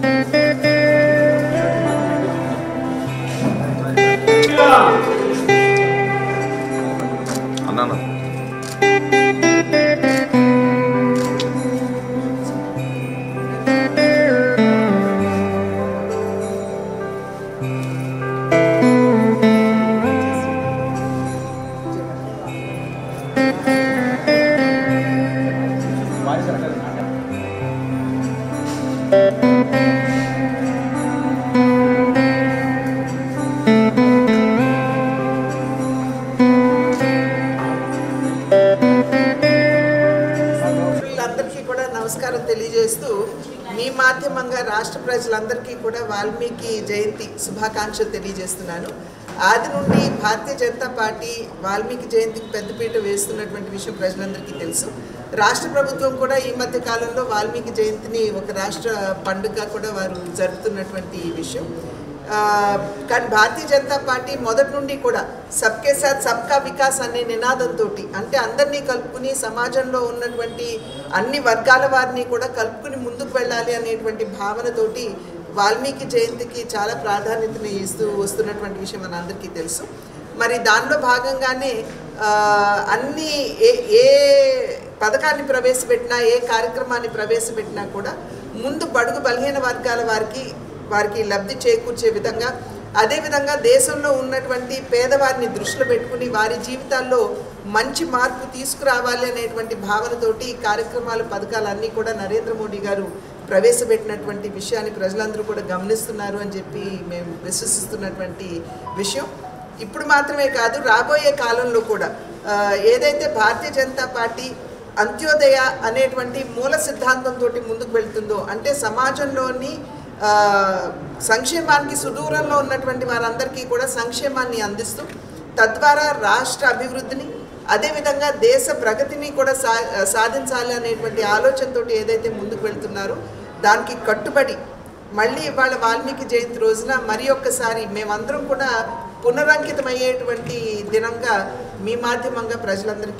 అన్నాను అందరికీ కూడా నమస్కారం తెలియజేస్తూ మీ మాధ్యమంగా రాష్ట్ర ప్రజలందరికీ కూడా వాల్మీకి జయంతి శుభాకాంక్షలు తెలియజేస్తున్నాను ఆది నుండి భారతీయ జనతా పార్టీ వాల్మీకి జయంతికి పెద్దపీట వేస్తున్నటువంటి విషయం ప్రజలందరికీ తెలుసు రాష్ట్ర ప్రభుత్వం కూడా ఈ మధ్య కాలంలో వాల్మీకి జయంతిని ఒక రాష్ట్ర పండుగ కూడా వారు జరుపుతున్నటువంటి విషయం ఆ, కానీ భారతీయ జనతా పార్టీ మొదటి నుండి కూడా సబ్కే సాత్ సబ్కా వికాస్ అనే నినాదంతో అంటే అందరినీ కలుపుకుని సమాజంలో ఉన్నటువంటి అన్ని వర్గాల వారిని కూడా కలుపుకుని ముందుకు వెళ్ళాలి అనేటువంటి భావనతోటి వాల్మీకి జయంతికి చాలా ప్రాధాన్యతని ఇస్తూ వస్తున్నటువంటి విషయం మన అందరికీ తెలుసు మరి దానిలో భాగంగానే ఆ, అన్ని ఏ ఏ పథకాన్ని ప్రవేశపెట్టినా ఏ కార్యక్రమాన్ని ప్రవేశపెట్టినా కూడా ముందు బడుగు బలహీన వర్గాల వారికి వారికి లబ్ధి చేకూర్చే విధంగా అదేవిధంగా దేశంలో ఉన్నటువంటి పేదవారిని దృష్టిలో పెట్టుకుని వారి జీవితాల్లో మంచి మార్పు తీసుకురావాలి అనేటువంటి భావనతోటి ఈ కార్యక్రమాలు పథకాలు అన్నీ కూడా నరేంద్ర మోడీ గారు ప్రవేశపెట్టినటువంటి విషయాన్ని ప్రజలందరూ కూడా గమనిస్తున్నారు అని చెప్పి మేము విశ్వసిస్తున్నటువంటి విషయం ఇప్పుడు మాత్రమే కాదు రాబోయే కాలంలో కూడా ఆ, ఏదైతే భారతీయ జనతా పార్టీ అంత్యోదయ అనేటువంటి మూల సిద్ధాంతంతో ముందుకు వెళ్తుందో అంటే సమాజంలోని ఆ, సంక్షేమానికి సుదూరంలో ఉన్నటువంటి వారందరికీ కూడా సంక్షేమాన్ని అందిస్తూ తద్వారా రాష్ట్ర అభివృద్ధిని అదేవిధంగా దేశ ప్రగతిని కూడా సా సాధించాలి అనేటువంటి ఆలోచనతో ఏదైతే ముందుకు వెళ్తున్నారో దానికి కట్టుబడి మళ్ళీ ఇవాళ వాల్మీకి జయంతి రోజున మరి ఒక్కసారి మేమందరం కూడా పునరంకితమయ్యేటువంటి దినంగా మీ మాధ్యమంగా ప్రజలందరికీ